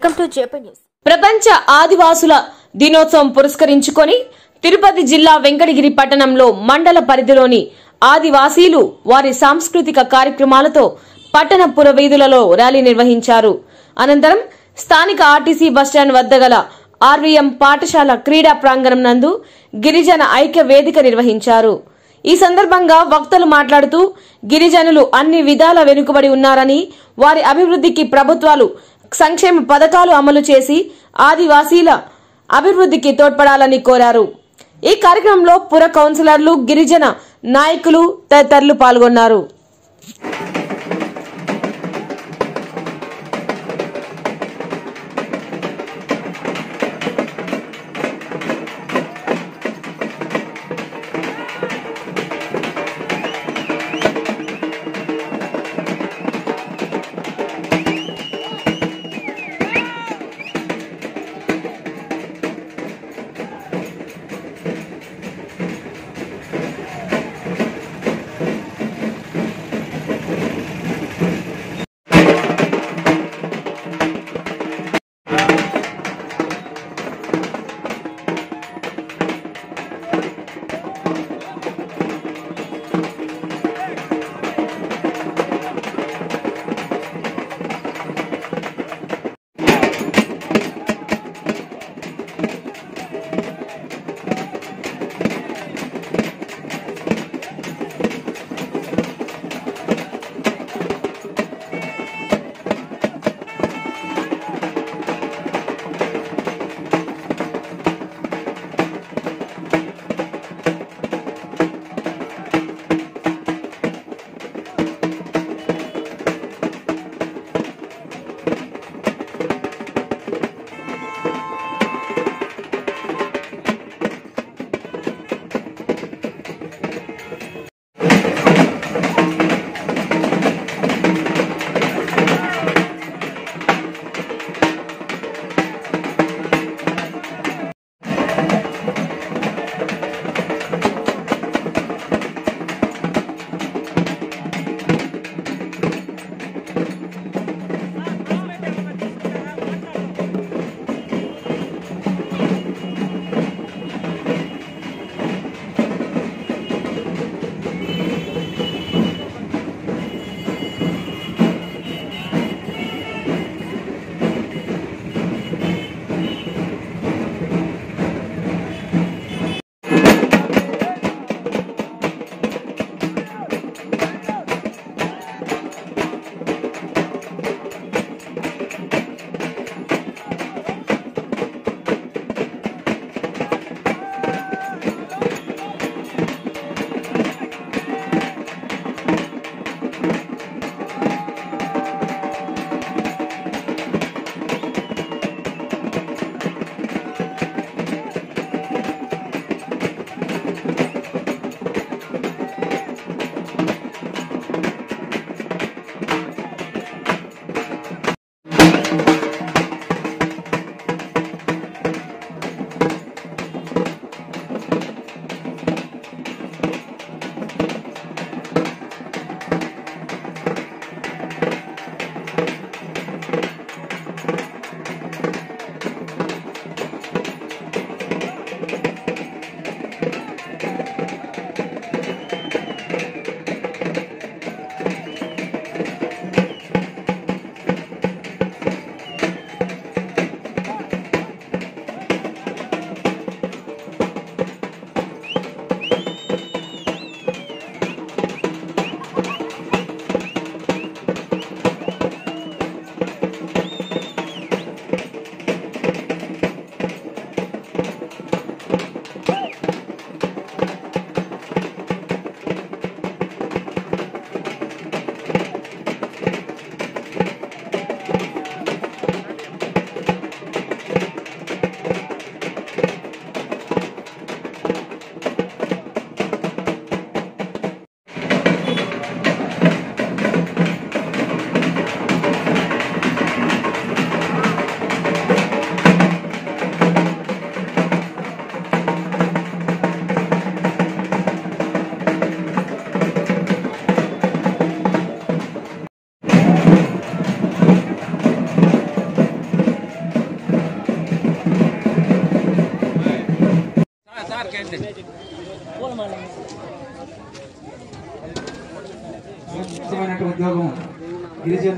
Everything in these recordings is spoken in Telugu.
వెల్కమ్ టు జేపీ న్యూస్ ప్రపంచ ఆదివాసుల దినోత్సవం పురస్కరించుకొని తిరుపతి జిల్లా వెంకటగిరి పట్టణంలో మండల పరిధిలోని ఆదివాసీలు వారి సాంస్కృతిక కార్యక్రమాలతో పట్టణ పురవీధులలో ర్యాలీ నిర్వహించారు అనంతరం స్థానిక ఆర్టీసీ బస్టాండ్ వద్ద గల ఆర్వీఎం పాఠశాల క్రీడా ప్రాంగణం నందు గిరిజన ఐక్య వేదిక నిర్వహించారు ఈ సందర్భంగా వక్తలు మాట్లాడుతూ గిరిజనులు అన్ని విధాల వెనుకబడి ఉన్నారని వారి అభివృద్ధికి ప్రభుత్వాలు సంక్షేమ పథకాలు అమలు చేసి ఆదివాసీల అభివృద్ధికి తోడ్పడాలని కోరారు ఈ కార్యక్రమంలో పుర కౌన్సిలర్లు గిరిజన నాయకులు తదితరులు పాల్గొన్నారు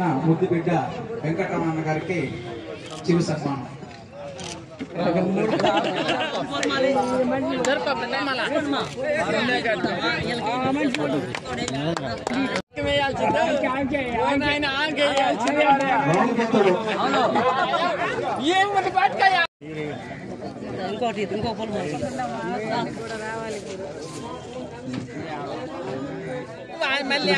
చేసిన ముద్దుబిడ్డ వెంకటరమణ గారికి చిరు సన్మానం గౌరవవంతులు ఇంకోటి ఇంకో పొలం మళ్ళీ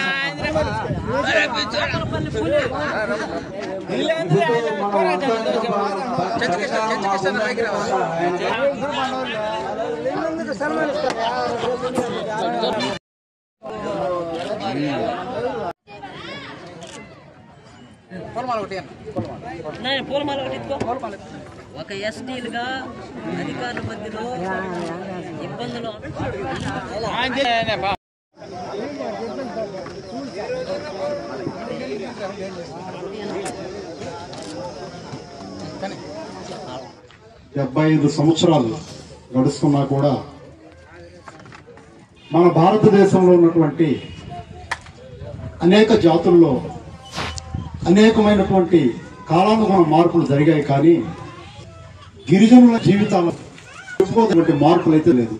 నేను పూలమాల ఒకటి ఎత్తుకో. ఒక ఎస్టీలుగా అధికారుల మధ్యలో ఇబ్బందులు డెబ్బై ఐదు సంవత్సరాలు గడుస్తున్నా కూడా మన భారతదేశంలో ఉన్నటువంటి అనేక జాతుల్లో అనేకమైనటువంటి కాలానుగుణ మార్పులు జరిగాయి కానీ గిరిజనుల జీవితాల చెప్పుకోదటువంటి మార్పులు అయితే లేదు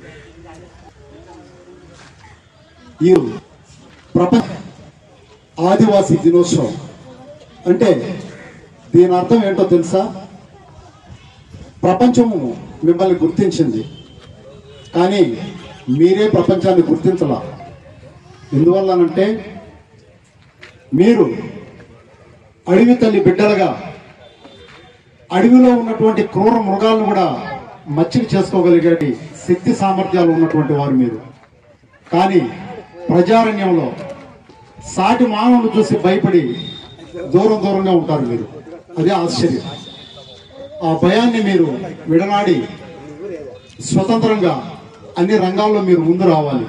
ఈ ప్రపంచ ఆదివాసీ దినోత్సవం అంటే దీని అర్థం ఏంటో తెలుసా ప్రపంచము మిమ్మల్ని గుర్తించింది కానీ మీరే ప్రపంచాన్ని గుర్తించలా ఎందువల్లనంటే మీరు అడవి తల్లి బిడ్డలుగా అడవిలో ఉన్నటువంటి క్రూర మృగాలను కూడా మచ్చిక చేసుకోగలిగే శక్తి సామర్థ్యాలు ఉన్నటువంటి వారు మీరు కానీ ప్రజారణ్యంలో సాటి మానవులు చూసి భయపడి దూరం దూరంగా ఉంటారు మీరు అదే ఆశ్చర్యం ఆ భయాన్ని మీరు విడనాడి స్వతంత్రంగా అన్ని రంగాల్లో మీరు ముందు రావాలి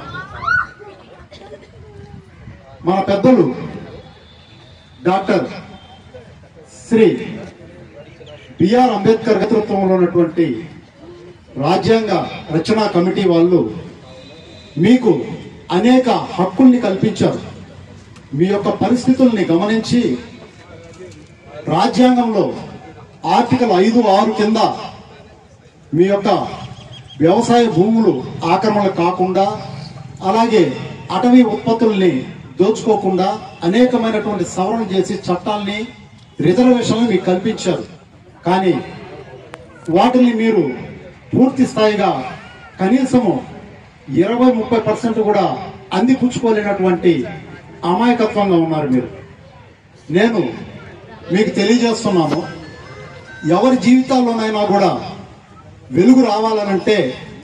మన పెద్దలు డాక్టర్ శ్రీ బిఆర్ అంబేద్కర్ నేతృత్వంలో ఉన్నటువంటి రాజ్యాంగ రచనా కమిటీ వాళ్ళు మీకు అనేక హక్కుల్ని కల్పించారు మీ యొక్క పరిస్థితుల్ని గమనించి రాజ్యాంగంలో ఆర్టికల్ ఐదు ఆరు కింద మీ యొక్క వ్యవసాయ భూములు ఆక్రమణ కాకుండా అలాగే అటవీ ఉత్పత్తుల్ని దోచుకోకుండా అనేకమైనటువంటి సవరణ చేసి చట్టాల్ని రిజర్వేషన్లు మీకు కల్పించారు కానీ వాటిని మీరు పూర్తి స్థాయిగా కనీసము ఇరవై ముప్పై పర్సెంట్ కూడా అందిపుచ్చుకోలేనటువంటి అమాయకత్వంగా ఉన్నారు మీరు నేను మీకు తెలియజేస్తున్నాను ఎవరి జీవితాల్లోనైనా కూడా వెలుగు రావాలనంటే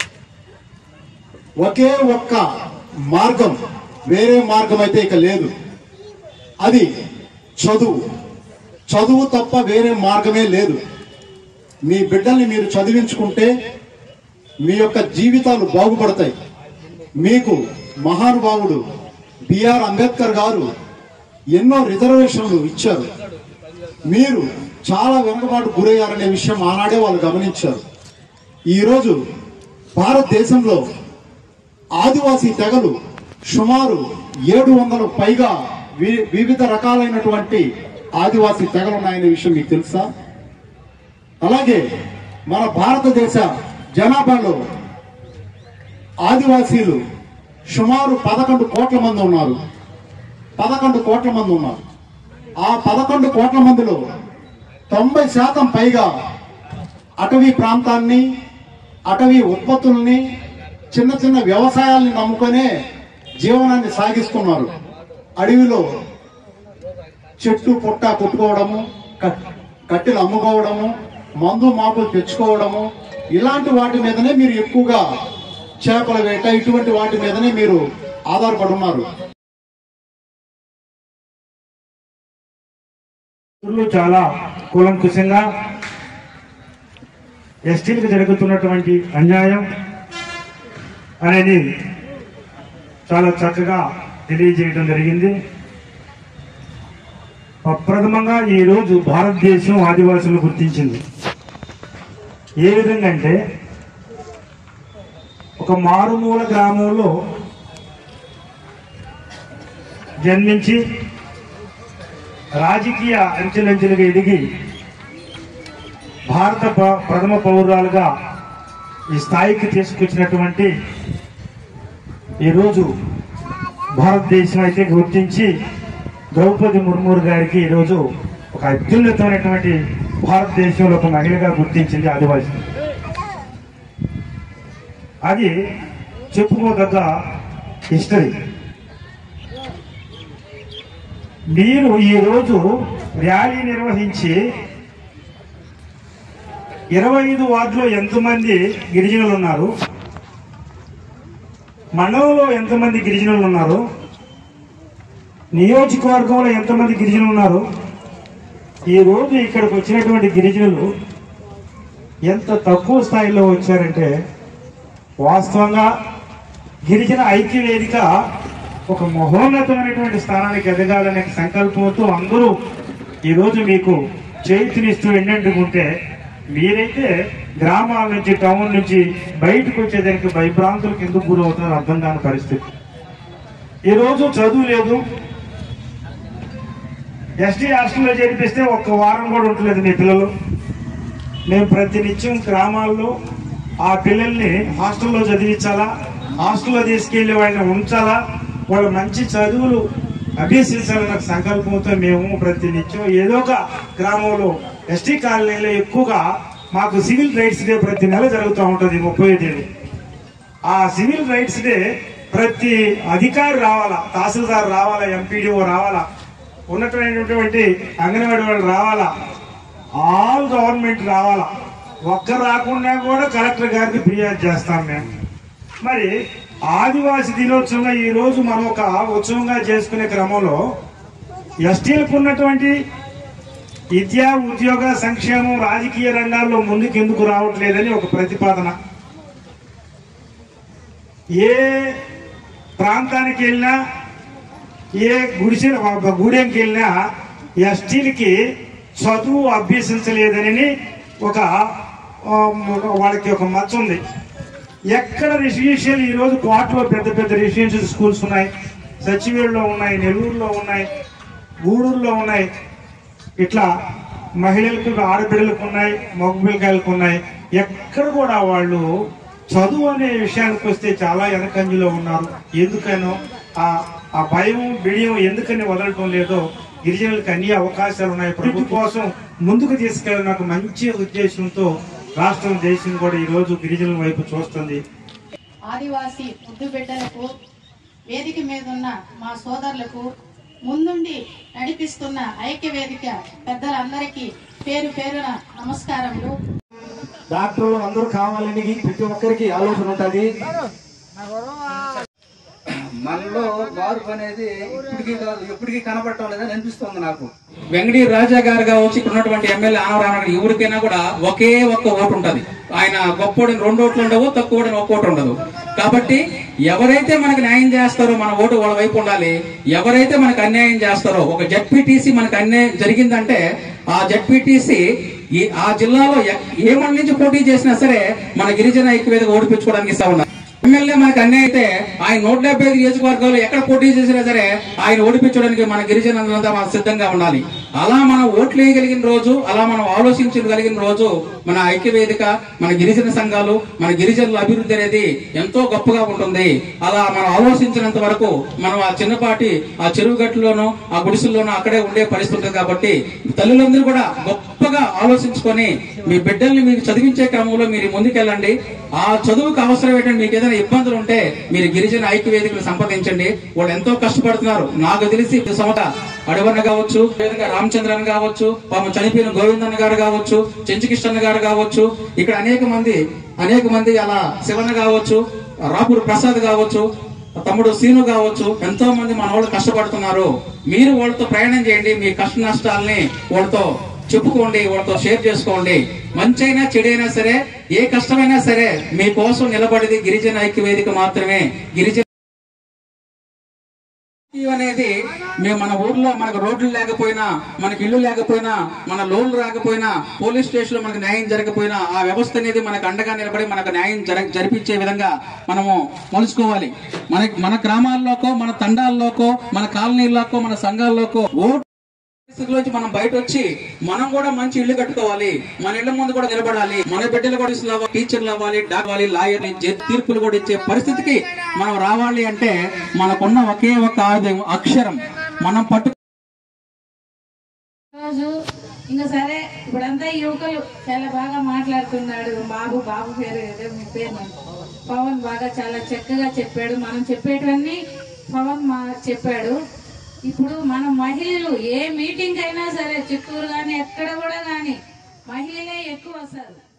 ఒకే ఒక్క మార్గం వేరే మార్గం అయితే ఇక లేదు అది చదువు చదువు తప్ప వేరే మార్గమే లేదు మీ బిడ్డల్ని మీరు చదివించుకుంటే మీ యొక్క జీవితాలు బాగుపడతాయి మీకు మహానుభావుడు బిఆర్ అంబేద్కర్ గారు ఎన్నో రిజర్వేషన్లు ఇచ్చారు మీరు చాలా వెనుకబాటు గురయ్యారనే విషయం ఆనాడే వాళ్ళు గమనించారు ఈరోజు భారతదేశంలో ఆదివాసీ తెగలు సుమారు ఏడు వందల పైగా వి- వివిధ రకాలైనటువంటి ఆదివాసీ తెగలు ఉన్నాయనే విషయం మీకు తెలుసా అలాగే మన భారతదేశ జనాభాలో ఆదివాసీలు సుమారు పదకొండు కోట్ల మంది ఉన్నారు పదకొండు కోట్ల మంది ఉన్నారు ఆ పదకొండు కోట్ల మందిలో తొంభై శాతం పైగా అటవీ ప్రాంతాన్ని అటవీ ఉత్పత్తుల్ని చిన్న చిన్న వ్యవసాయాల్ని నమ్ముకొనే జీవనాన్ని సాగిస్తున్నారు అడవిలో చెట్టు పుట్ట కొట్టుకోవడము కట్- కట్టెలు అమ్ముకోవడము మందు మాపులు తెచ్చుకోవడము ఇలాంటి వాటి మీదనే మీరు ఎక్కువగా చేపల వేట ఇటువంటి వాటి మీదనే మీరు ఆధారపడి ఉన్నారు ఊర్లో చాలా కూలంకుశంగా ఎస్టీలకు జరుగుతున్నటువంటి అన్యాయం అనేది చాలా చక్కగా తెలియజేయడం జరిగింది ప్రప్రథమంగా ఈరోజు భారతదేశం ఆదివాసులను గుర్తించింది ఏ విధంగా అంటే ఒక మారుమూల గ్రామంలో జన్మించి రాజకీయ అంచెలంచెలుగా ఎదిగి భారత ప- ప్రథమ పౌరాలుగా ఈ స్థాయికి తీసుకొచ్చినటువంటి ఈరోజు భారతదేశం అయితే గుర్తించి ద్రౌపది ముర్ము గారికి ఈరోజు ఒక అత్యున్నతమైనటువంటి భారతదేశంలో ఒక మహిళగా గుర్తించింది ఆదివాసీ అది చెప్పుకోదగ్గ హిస్టరీ మీరు ఈరోజు ర్యాలీ నిర్వహించి ఇరవై ఐదు వార్డులో ఎంతమంది గిరిజనులు ఉన్నారు మండలంలో ఎంతమంది గిరిజనులు ఉన్నారు నియోజకవర్గంలో ఎంతమంది గిరిజనులు ఉన్నారు ఈ రోజు ఇక్కడికి వచ్చినటువంటి గిరిజనులు ఎంత తక్కువ స్థాయిలో వచ్చారంటే వాస్తవంగా గిరిజన ఐక్య వేదిక ఒక మహోన్నతమైనటువంటి స్థానానికి ఎదగాలనే సంకల్పంతో అందరూ ఈరోజు మీకు చేతినిస్తూ ఎన్నంటుకుంటే మీరైతే గ్రామాల నుంచి టౌన్ నుంచి బయటకు వచ్చేదానికి భయభ్రాంతులకు ఎందుకు గురవుతారో అర్థం కాని పరిస్థితి ఈరోజు చదువు లేదు ఎస్టీ హాస్టల్లో చేర్పిస్తే ఒక్క వారం కూడా ఉండలేదు మీ పిల్లలు మేము ప్రతినిత్యం గ్రామాల్లో ఆ పిల్లల్ని హాస్టల్లో చదివించాలా హాస్టల్లో తీసుకెళ్లి వాళ్ళని ఉంచాలా వాళ్ళ మంచి చదువులు అభ్యసించాలన్న సంకల్పంతో మేము ప్రతినిత్యం ఏదో ఒక గ్రామంలో ఎస్టీ కాలనీలో ఎక్కువగా మాకు సివిల్ రైట్స్ డే ప్రతి నెల జరుగుతూ ఉంటుంది ముప్పై తేదీ ఆ సివిల్ రైట్స్ డే ప్రతి అధికారి రావాలా తహసీల్దార్ రావాలా ఎంపీడీఓ రావాలా ఉన్నటువంటి అంగన్వాడీ వాళ్ళు రావాలా ఆల్ గవర్నమెంట్ రావాలా ఒక్కరు రాకుండా కూడా కలెక్టర్ గారికి ఫిర్యాదు చేస్తాం మేము మరి ఆదివాసి దినోత్సవంగా ఈ రోజు మనం ఒక ఉత్సవంగా చేసుకునే క్రమంలో ఎస్టీలకు ఉన్నటువంటి విద్యా ఉద్యోగ సంక్షేమం రాజకీయ రంగాల్లో ముందుకు ఎందుకు రావట్లేదని ఒక ప్రతిపాదన ఏ ప్రాంతానికి వెళ్ళినా ఏ గుడిసె గూడెంకి వెళ్ళినా ఎస్టీలకి చదువు అభ్యసించలేదని ఒక ఆ, వాళ్ళకి ఒక మచ్చ ఉంది ఎక్కడ రెసిడెన్షియల్ ఈ రోజు కోటలో పెద్ద పెద్ద రెసిడెన్షియల్ స్కూల్స్ ఉన్నాయి సచివేడులో ఉన్నాయి నెల్లూరులో ఉన్నాయి గూడూరులో ఉన్నాయి ఇట్లా మహిళలకు ఆడబిడ్డలకు ఉన్నాయి మగపిల్లకాయలకు ఉన్నాయి ఎక్కడ కూడా వాళ్ళు చదువు అనే విషయానికి వస్తే చాలా వెనకంజలో ఉన్నారు ఎందుకనో ఆ ఆ భయం బిడియం ఎందుకని వదలటం లేదో గిరిజనులకు అన్ని అవకాశాలు ఉన్నాయి ప్రభుత్వం కోసం ముందుకు తీసుకెళ్ళిన ఒక మంచి ఉద్దేశంతో రాష్ట్రం దేశం కూడా ఈ రోజు గిరిజనుల వైపు చూస్తుంది ఆదివాసీ ముద్దు బిడ్డలకు వేదిక మీద ఉన్న మా సోదరులకు ముందుండి నడిపిస్తున్న ఐక్య వేదిక పెద్దలందరికీ పేరు పేరున నమస్కారములు డాక్టర్లు అందరూ కావాలని ప్రతి ఒక్కరికి ఆలోచన ఉంటుంది మనలో మార్పు అనేది ఇప్పటికీ కాదు ఎప్పటికీ కనపడటం లేదని అనిపిస్తుంది నాకు వెంకటి రాజా గారు కావచ్చు ఇక్కడ ఉన్నటువంటి ఎమ్మెల్యే ఆనవరామ ఎవరికైనా కూడా ఒకే ఒక్క ఓటు ఉంటది ఆయన గొప్పోడిని రెండు ఓట్లు ఉండవు తక్కువ ఒక్క ఓటు ఉండదు కాబట్టి ఎవరైతే మనకు న్యాయం చేస్తారో మన ఓటు వాళ్ళ వైపు ఉండాలి ఎవరైతే మనకు అన్యాయం చేస్తారో ఒక జడ్పీటీసీ మనకు అన్యాయం జరిగిందంటే ఆ జడ్పీటీసీ ఈ ఆ జిల్లాలో ఎ- ఏ మండలి నుంచి పోటీ చేసినా సరే మన గిరిజన ఐక్యవేదిక ఓడిపించుకోవడానికి ఇస్తా ఉన్నారు ఎమ్మెల్యే మనకు అన్యాయం అయితే ఆయన నూట డెబ్బై ఐదు నియోజకవర్గాలు ఎక్కడ పోటీ చేసినా సరే ఆయన ఓడిపించడానికి మన గిరిజనులంతా మనం సిద్ధంగా ఉండాలి అలా మనం ఓట్లు వేయగలిగిన రోజు అలా మనం ఆలోచించగలిగిన రోజు మన ఐక్యవేదిక మన గిరిజన సంఘాలు మన గిరిజనుల అభివృద్ధి అనేది ఎంతో గొప్పగా ఉంటుంది అలా మనం ఆలోచించినంత వరకు మనం ఆ చిన్నపాటి ఆ చెరువు గట్టులోనూ ఆ గుడిసెల్లోనూ అక్కడే ఉండే పరిస్థితి ఉంటుంది కాబట్టి తల్లులందరూ కూడా గొప్పగా ఆలోచించుకొని మీ బిడ్డల్ని మీకు చదివించే క్రమంలో మీరు ముందుకెళ్ళండి ఆ చదువుకు అవసరమైనటువంటి మీకు ఏదైనా ఇబ్బందులు ఉంటే మీరు గిరిజన ఐక్య వేదికలు సంప్రదించండి వాళ్ళు ఎంతో కష్టపడుతున్నారు నాకు తెలిసి ఈ సంవట అడవన్న కావచ్చు విధంగా రామచంద్రన్ కావచ్చు పాపం చనిపోయిన గోవిందన్న గారు కావచ్చు చెంచుకిష్టన్న గారు కావచ్చు ఇక్కడ అనేక మంది అనేక మంది అలా శివన్న కావచ్చు రాపూర్ ప్రసాద్ కావచ్చు తమ్ముడు సీను కావచ్చు ఎంతో మంది మన వాళ్ళు కష్టపడుతున్నారు మీరు వాళ్ళతో ప్రయాణం చేయండి మీ కష్ట నష్టాలని వాళ్ళతో చెప్పుకోండి వాళ్ళతో షేర్ చేసుకోండి మంచైనా చెడైనా సరే ఏ కష్టమైనా సరే మీకోసం నిలబడేది గిరిజన ఐక్య వేదిక మాత్రమే గిరిజన అనేది మేము మన ఊర్లో మనకు రోడ్లు లేకపోయినా మనకి ఇల్లు లేకపోయినా మన లోన్లు రాకపోయినా పోలీస్ స్టేషన్ లో మనకు న్యాయం జరగకపోయినా ఆ వ్యవస్థ అనేది మనకు అండగా నిలబడి మనకు న్యాయం జర జరిపించే విధంగా మనము మలుచుకోవాలి మన మన గ్రామాల్లోకో మన తండాల్లోకో మన కాలనీల్లోకో మన సంఘాల్లోకో ఓటు పరిస్థితిలోంచి మనం బయట వచ్చి మనం కూడా మంచి ఇల్లు కట్టుకోవాలి మన ఇళ్ల ముందు కూడా నిలబడాలి మన బిడ్డలు కూడా టీచర్లు అవ్వాలి, టీచర్లు అవ్వాలి డాక్టర్ అవ్వాలి లాయర్ తీర్పులు కూడా ఇచ్చే పరిస్థితికి మనం రావాలి అంటే మనకున్న ఒకే ఒక ఆయుధం అక్షరం మనం పట్టు రోజు ఇంకా సరే ఇప్పుడంతా యువకులు చాలా బాగా మాట్లాడుతున్నాడు బాబు బాబు పేరు ఏదో మీ పేరు నాకు. పవన్ బాగా చాలా చక్కగా చెప్పాడు మనం చెప్పేటివన్నీ పవన్ మా చెప్పాడు ఇప్పుడు మన మహిళలు ఏ మీటింగ్ అయినా సరే చిత్తూరు కానీ ఎక్కడ కూడా కానీ మహిళలే ఎక్కువ వస్తారు